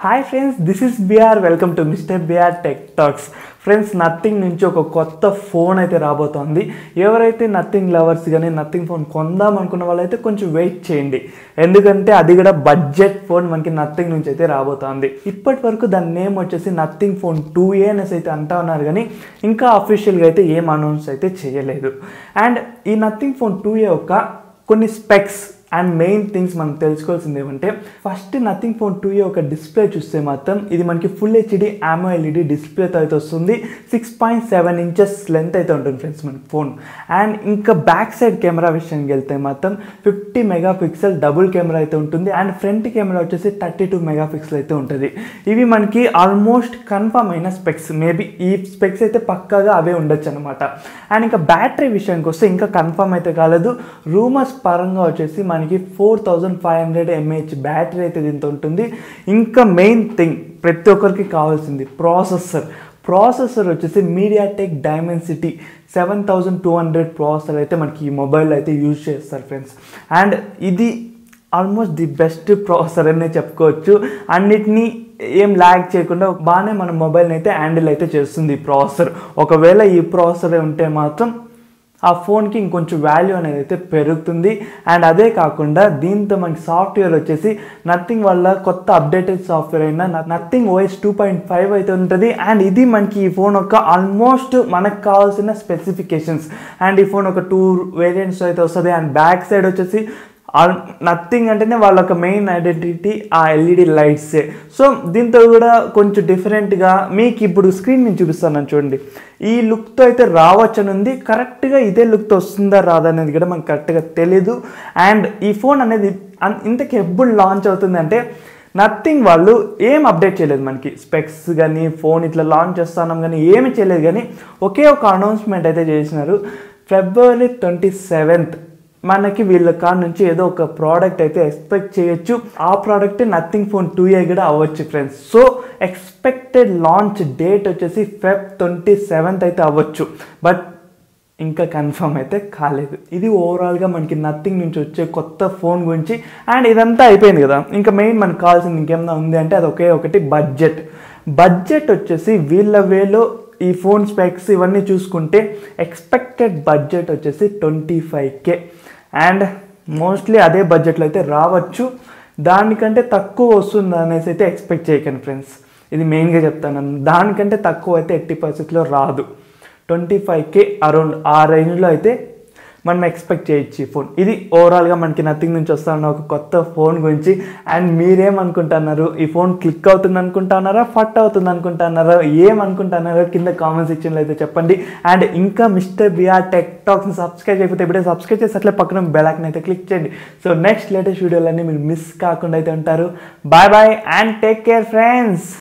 hi friends this is BR welcome to mister BR tech talks friends nothing నుంచి ఒక కొత్త phone అయితే రాబోతోంది ఎవరైతే నథింగ్ లవర్స్ కానీ నథింగ్ ఫోన్ కొందాం అనుకున్న వాళ్ళైతే కొంచెం వెయిట్ చేయండి ఎందుకంటే అది కూడా బడ్జెట్ ఫోన్ మనకి నథింగ్ నుంచి అయితే రాబోతోంది ఇప్పటి వరకు దాని నేమ్ వచ్చేసి నథింగ్ ఫోన్ టూ ఏ అనేసి అయితే అంటా ఉన్నారు కానీ ఇంకా అఫీషియల్గా అయితే ఏం అనౌన్స్ అయితే చేయలేదు అండ్ ఈ నథింగ్ ఫోన్ టూ ఏ ఒక కొన్ని స్పెక్స్ అండ్ మెయిన్ థింగ్స్ మనం తెలుసుకోవాల్సింది ఏమంటే first nothing phone two A ఒక డిస్ప్లే చూస్తే మాత్రం ఇది మనకి ఫుల్ హెచ్డి ఆమో ఎల్ఈడి డిస్ప్లేతో అయితే వస్తుంది six point seven inches length అయితే ఉంటుంది ఫ్రెండ్స్ మన ఫోన్ అండ్ ఇంకా బ్యాక్ సైడ్ కెమెరా విషయానికి వెళ్తే మాత్రం fifty megapixel double camera అయితే ఉంటుంది అండ్ ఫ్రంట్ కెమెరా వచ్చేసి థర్టీ టూ మెగా పిక్సెల్ అయితే ఉంటుంది ఇవి మనకి ఆల్మోస్ట్ కన్ఫర్మ్ అయిన స్పెక్స్ మేబీ ఈ స్పెక్స్ అయితే పక్కాగా అవే ఉండొచ్చు అనమాట అండ్ ఇంకా బ్యాటరీ విషయానికి వస్తే ఇంకా కన్ఫర్మ్ అయితే కాలేదు రూమర్స్ పరంగా వచ్చేసి మనకి four thousand five hundred mAh battery అయితే దీంతో ఉంటుంది ఇంకా మెయిన్ థింగ్ ప్రతి ఒక్కరికి కావాల్సింది ప్రాసెసర్ ప్రాసెసర్ వచ్చేసి MediaTek Dimensity seven thousand two hundred processor అయితే మనకి ఈ మొబైల్ అయితే యూజ్ చేస్తారు ఫ్రెండ్స్ అండ్ ఇది ఆల్మోస్ట్ ది బెస్ట్ ప్రాసెసర్ అనే చెప్పుకోవచ్చు అన్నిటినీ ఏం ల్యాగ్ చేయకుండా బాగానే మన మొబైల్ని అయితే హ్యాండిల్ అయితే చేస్తుంది ఈ ప్రాసెసర్ ఒకవేళ ఈ ప్రాసెసర్ ఉంటే మాత్రం ఆ ఫోన్కి ఇంకొంచెం వాల్యూ అనేది అయితే పెరుగుతుంది అండ్ అదే కాకుండా దీంతో మనకి సాఫ్ట్వేర్ వచ్చేసి నథింగ్ వల్ల కొత్త అప్డేటెడ్ సాఫ్ట్వేర్ అయినా nothing OS two point five అయితే ఉంటుంది అండ్ ఇది మనకి ఈ ఫోన్ యొక్క ఆల్మోస్ట్ మనకు కావాల్సిన స్పెసిఫికేషన్స్ అండ్ ఈ ఫోన్ ఒక టూ వేరియంట్స్ అయితే వస్తుంది అండ్ బ్యాక్ సైడ్ వచ్చేసి ఆల్ నథింగ్ అంటేనే వాళ్ళ ఒక మెయిన్ ఐడెంటిటీ ఆ ఎల్ఈడి లైట్సే సో దీంతో కూడా కొంచెం డిఫరెంట్గా మీకు ఇప్పుడు స్క్రీన్ నేను చూపిస్తాను చూడండి ఈ లుక్తో అయితే రావచ్చని ఉంది కరెక్ట్గా ఇదే లుక్తో వస్తుందా రాదా అనేది కూడా మనకు కరెక్ట్గా తెలీదు అండ్ ఈ ఫోన్ అనేది అన్- ఇంతకు ఎప్పుడు లాంచ్ అవుతుంది అంటే నథింగ్ వాళ్ళు ఏం అప్డేట్ చేయలేదు మనకి స్పెక్స్ కానీ ఫోన్ ఇట్లా లాంచ్ చేస్తున్నాం కానీ ఏమి చేయలేదు కానీ ఒకే ఒక అనౌన్స్మెంట్ అయితే చేసినారు ఫిబ్రవరి ట్వంటీ సెవెంత్ మనకి వీళ్ళ కాడ నుంచి ఏదో ఒక ప్రోడక్ట్ అయితే ఎక్స్పెక్ట్ చేయొచ్చు ఆ product nothing phone two A కూడా అవ్వచ్చు friends so expected launch date వచ్చేసి ఫెబ్ ట్వంటీ సెవెంత్ అయితే అవ్వచ్చు బట్ ఇంకా కన్ఫర్మ్ అయితే కాలేదు ఇది ఓవరాల్గా మనకి నథింగ్ నుంచి వచ్చే కొత్త ఫోన్ గురించి అండ్ ఇదంతా అయిపోయింది కదా ఇంకా మెయిన్ మనకు కావాల్సింది ఇంకేమైనా ఉంది అంటే అది ఒకే ఒకటి బడ్జెట్ బడ్జెట్ వచ్చేసి వీళ్ళ వేలో ఈ ఫోన్ స్పెక్స్ ఇవన్నీ చూసుకుంటే ఎక్స్పెక్టెడ్ బడ్జెట్ వచ్చేసి twenty five K and mostly అదే బడ్జెట్లో అయితే రావచ్చు దానికంటే తక్కువ వస్తుంది అనేసి అయితే ఎక్స్పెక్ట్ చేయకండి ఫ్రెండ్స్ ఇది మెయిన్గా చెప్తాను దానికంటే తక్కువ అయితే ఎట్టి పరిస్థితిలో రాదు ట్వంటీ ఫైవ్ కే అరౌండ్ ఆ రేంజ్లో అయితే మనం ఎక్స్పెక్ట్ చేయొచ్చు ఈ ఫోన్ ఇది ఓవరాల్గా మనకి నథింగ్ నుంచి వస్తున్న ఒక కొత్త ఫోన్ గురించి అండ్ మీరేమనుకుంటున్నారు ఈ ఫోన్ క్లిక్ అవుతుంది అనుకుంటున్నారా ఫట్ అవుతుంది అనుకుంటున్నారా ఏమనుకుంటున్నారో కింద కామెంట్ సెక్షన్లో అయితే చెప్పండి అండ్ ఇంకా మిస్టర్ బిఆర్ టెక్ టాక్స్ని సబ్స్క్రైబ్ చేయకపోతే ఇప్పుడే సబ్స్క్రైబ్ చేసి అట్లే పక్కన బెలాక్ని అయితే క్లిక్ చేయండి సో నెక్స్ట్ లేటెస్ట్ వీడియోలన్నీ మీరు మిస్ కాకుండా అయితే ఉంటారు bye bye and take care friends